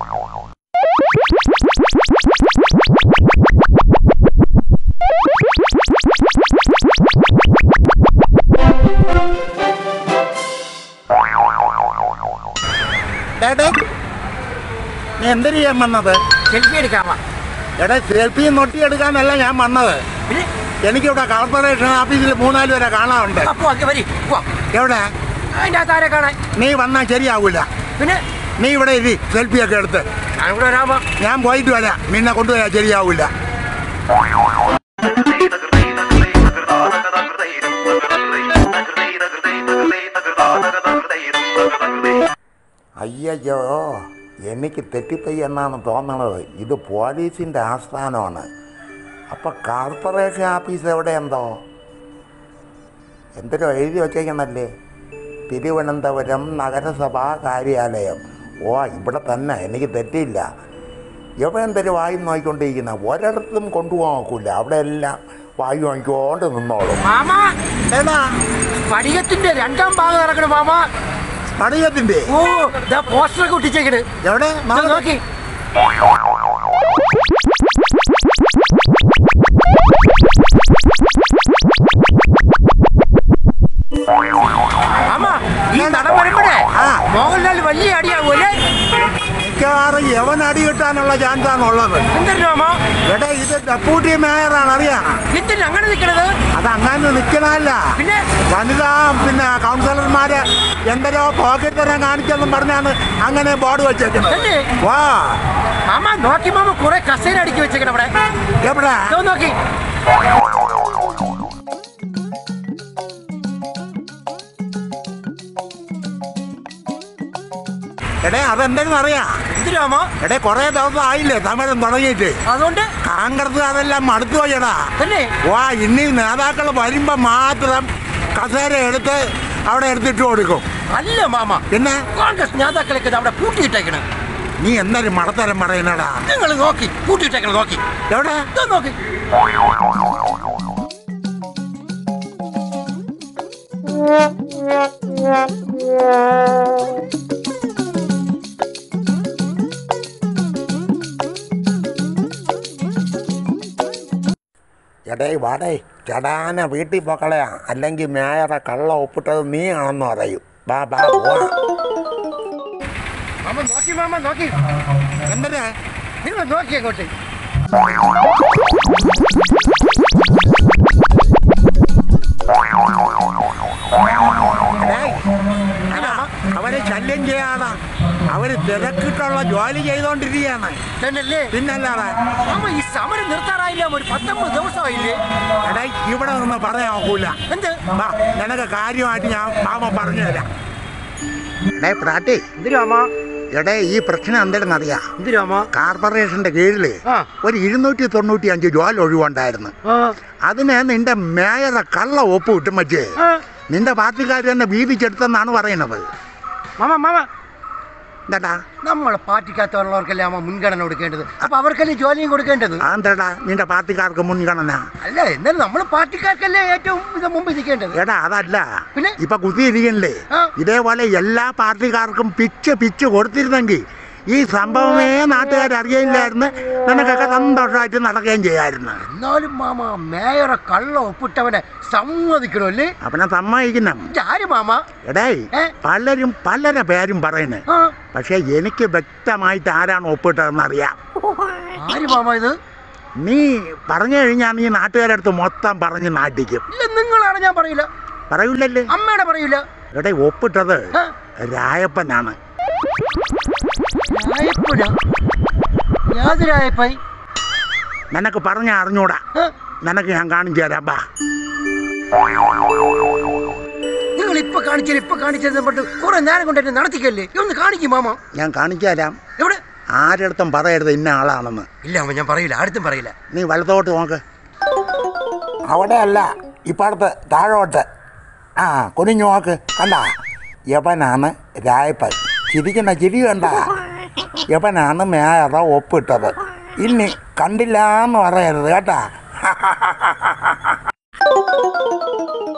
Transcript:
ഡേടേ നീ എന്തിനു ചെയ്യാൻ വന്നത് സെൽഫി എടുക്കാമോ എടാ സെൽഫി നൊട്ടിയെടുക്കാനല്ല ഞാൻ വന്നത് പിന്നെ എനിക്കിവിടെ കോർപ്പറേഷൻ ഓഫീസിൽ മൂന്നാല് പേരെ കാണാറുണ്ട് അപ്പോ ഒക്കെ വരി പോ എവിടെ അതിൻ്റെ അകത്ത് ആരെ കാണാൻ നീ വന്നാൽ ശരിയാവൂല പിന്നെ നീ ഇവിടെ ഇരി സെൽഫിയൊക്കെ എടുത്ത് ഞാൻ കൂടെ വരാമോ ഞാൻ പോയിട്ട് വരാം നിന്നെ കൊണ്ടുപോയാൽ ശരിയാവൂല അയ്യോ എനിക്ക് തെറ്റിപ്പോയി എന്നാണ് തോന്നണത് ഇത് പോലീസിൻ്റെ ആസ്ഥാനമാണ് അപ്പോൾ കോർപ്പറേഷൻ ഓഫീസ് എവിടെ എന്തോ എന്തൊരു എഴുതി വച്ചേക്കണല്ലേ തിരുവനന്തപുരം നഗരസഭാ കാര്യാലയം ഓ ഇവിടെ തന്നെ എനിക്ക് തെറ്റിയില്ല ഇവ എന്തൊരു വായു നോക്കിക്കൊണ്ടിരിക്കുന്ന ഒരിടത്തും കൊണ്ടുപോകാൻ നോക്കൂല അവിടെ എല്ലാം വായു നോക്കിക്കൊണ്ട് നിന്നോളും മാമ ഏടാ സ്ഫടികത്തിന്റെ രണ്ടാം ഭാഗം ഇറക്കണം മാമ പടിയത്തിൻ്റെ ഓ ദാ പോസ്റ്ററൊക്കെ ഒട്ടിച്ചേക്കണ് എവിടെ ദാ നോക്ക്. നോക്കി മാമ ഈ നടൻ വരുമ്പോഴേ ആ. മോഹൻലാൽ വലിയ അടിയാവൂലേ മിക്കവാറും യവൻ അടി കിട്ടാനുള്ള ചാൻസാണുള്ളത് എന്തിനു മാമ എടാ ഇത് ഡെപ്യൂട്ടി മേയറാണ് അറിയാം എന്തിനു അങ്ങനെ നിൽക്കണത് അത് അങ്ങനെ നിൽക്കണല്ല പിന്നെ വനിതാ പിന്നെ കൗൺസിലർമാര് എന്തരോ പോക്കറ്റ് തരാൻ കാണിച്ചെന്നും പറഞ്ഞാണ് അങ്ങനെ ബോർഡ് വെച്ചേക്കുന്നത് തന്നെ? വാ മാമ നോക്കി മാമ കുറെ കസേര അടുക്കി വെച്ചേക്കണം അവിടെ എവിടെ ദോ നോക്കി എടേ അതെന്തെങ്കിലും അറിയാം എന്തിനു മാമ എടേ കുറെ ദിവസം ആയില്ലേ സമരം തുടങ്ങിയിട്ട് അതുകൊണ്ട് കോൺഗ്രസ് അതെല്ലാം മടുത്തു പോയടാ തന്നെ വാ ഇനി നേതാക്കൾ വരുമ്പോ മാത്രം കസേര എടുത്ത് അവിടെ എടുത്തിട്ട് കൊടുക്കും അല്ല മാമ പിന്നെ കോൺഗ്രസ് നേതാക്കളൊക്കെ അവിടെ പൂട്ടിയിട്ടേക്കണം നീ എന്തൊരു മടത്തരം പറയുന്നടാ നിങ്ങൾ നോക്കി പൂട്ടിയിട്ടേക്കണം നോക്കി എവിടെ ദോ നോക്കി എടേ വാടേ ചടാന വീട്ടിൽ പോക്കളയാ അല്ലെങ്കിൽ മേയറെ കള്ള ഒപ്പിട്ടത് നീ ആണെന്ന് പറയും ബാ ബാ പോവാ മാമ നോക്കി മാമ നോക്കി എന്തിനാ നിങ്ങൾ നോക്കി അങ്ങോട്ട് ഡേയ്, അതാ, അവരെ ശല്യം ചെയ്യാതാ അവര് തിരക്കിട്ടുള്ള ജോലി ചെയ്തോണ്ടിരിക്കുകയാണ് തന്നെയല്ലേ പിന്നല്ലാതെ മാമ ഈ സമരം നിർത്താറായില്ല ഒരു പത്തൊമ്പത് ദിവസമായില്ലേ എടേ ഇവിടെ നിന്ന് പറയാൻ നോക്കൂല എന്ത് വാ നിനക്ക് കാര്യമായിട്ട് ഞാൻ മാമ പറഞ്ഞു തരാം എടേ പ്രാട്ടി എന്തിനു മാമ എടേ ഈ പ്രശ്നം എന്തെന്നറിയാം എന്തിനു മാമ കോർപ്പറേഷന്റെ കീഴില് ആ. ഒരു ഇരുന്നൂറ്റി തൊണ്ണൂറ്റി അഞ്ച് ജോലി ഒഴിവുണ്ടായിരുന്നു ആ, അതിന് നിന്റെ മേയറെ കള്ള ഒപ്പ് കിട്ടും മറ്റേ ആ. നിന്റെ പാർട്ടിക്കാർ തന്നെ വീതിച്ചെടുത്തെന്നാണ് പറയുന്നത് മാമ മാമ എന്താടാ നമ്മളെ പാർട്ടിക്കകത്തുള്ളവർക്കല്ലേ അമ്മ മുൻഗണന കൊടുക്കേണ്ടത് അപ്പൊ അവർക്കല്ലേ ജോലിയും കൊടുക്കേണ്ടത് അതെന്താടാ നിന്റെ പാർട്ടിക്കാർക്ക് മുൻഗണന അല്ല എന്നാലും നമ്മൾ പാർട്ടിക്കാർക്കല്ലേ ഏറ്റവും ഇത് മുമ്പ് നിൽക്കേണ്ടത് എടാ അതല്ല പിന്നെ? ഇപ്പൊ കുത്തിയിരിക്കണില്ലേ ആ. ഇതേപോലെ എല്ലാ പാർട്ടിക്കാർക്കും പിച്ച് പിച്ച് കൊടുത്തിരുന്നെങ്കിൽ ഈ സംഭവമേ നാട്ടുകാർ അറിയില്ലായിരുന്നു നിനക്കൊക്കെ സന്തോഷമായിട്ട് നടക്കുകയും ചെയ്യായിരുന്നു എന്നാലും മാമ മേയറെ കള്ള ഒപ്പിട്ടവനെ സമ്മതിക്കണമല്ലേ അവനെ സമ്മതിക്കണം ആര് മാമ എടേ ഏ? പലരും പലരെ പേരും പറയുന്നത് ആ, പക്ഷെ എനിക്ക് വ്യക്തമായിട്ട് ആരാണ് ഒപ്പിട്ടതെന്ന് അറിയാം ആര് മാമ ഇത് നീ പറഞ്ഞു കഴിഞ്ഞാൽ നീ നാട്ടുകാരടുത്ത് മൊത്തം പറഞ്ഞ് നാട്ടിക്കും ഇല്ല നിങ്ങളാണ് ഞാൻ പറയില്ല പറയൂലല്ലേ അമ്മയുടെ പറയില്ല എടേ ഒപ്പിട്ടത് ആ, രായപ്പനാണ് രായപ്പനോ? യാതൊരു രായപ്പായി നിനക്ക് പറഞ്ഞ അറിഞ്ഞൂടാ ആ, നിനക്ക് ഞാൻ കാണിച്ചു തരാം ബാ നിങ്ങൾ ഇപ്പൊ കാണിച്ചത് ഇപ്പൊ കാണിച്ചത് പറഞ്ഞിട്ട് കുറെ നേരം കൊണ്ട് എന്നെ നടത്തിക്കല്ലേ ഒന്ന് കാണിക്കും മാമ ഞാൻ കാണിച്ചു തരാം എവിടെ ആരടുത്തും പറയരുത് ഇന്ന ആളാണെന്ന് ഇല്ല അമ്മ ഞാൻ പറയില്ല അടുത്തും പറയില്ല നീ വലത്തോട്ട് നോക്ക് അവിടെ അല്ല ഇപ്പടുത്ത് താഴോട്ട് ആ കുനിഞ്ഞു നോക്ക് കണ്ട യവനാണ് രായപ്പൻ ചിരിക്കുന്ന ചിരി കണ്ട യവനാണ് മേയറ ഒപ്പിട്ടത് ഇനി കണ്ടില്ല എന്ന് പറയരുത് കേട്ടാ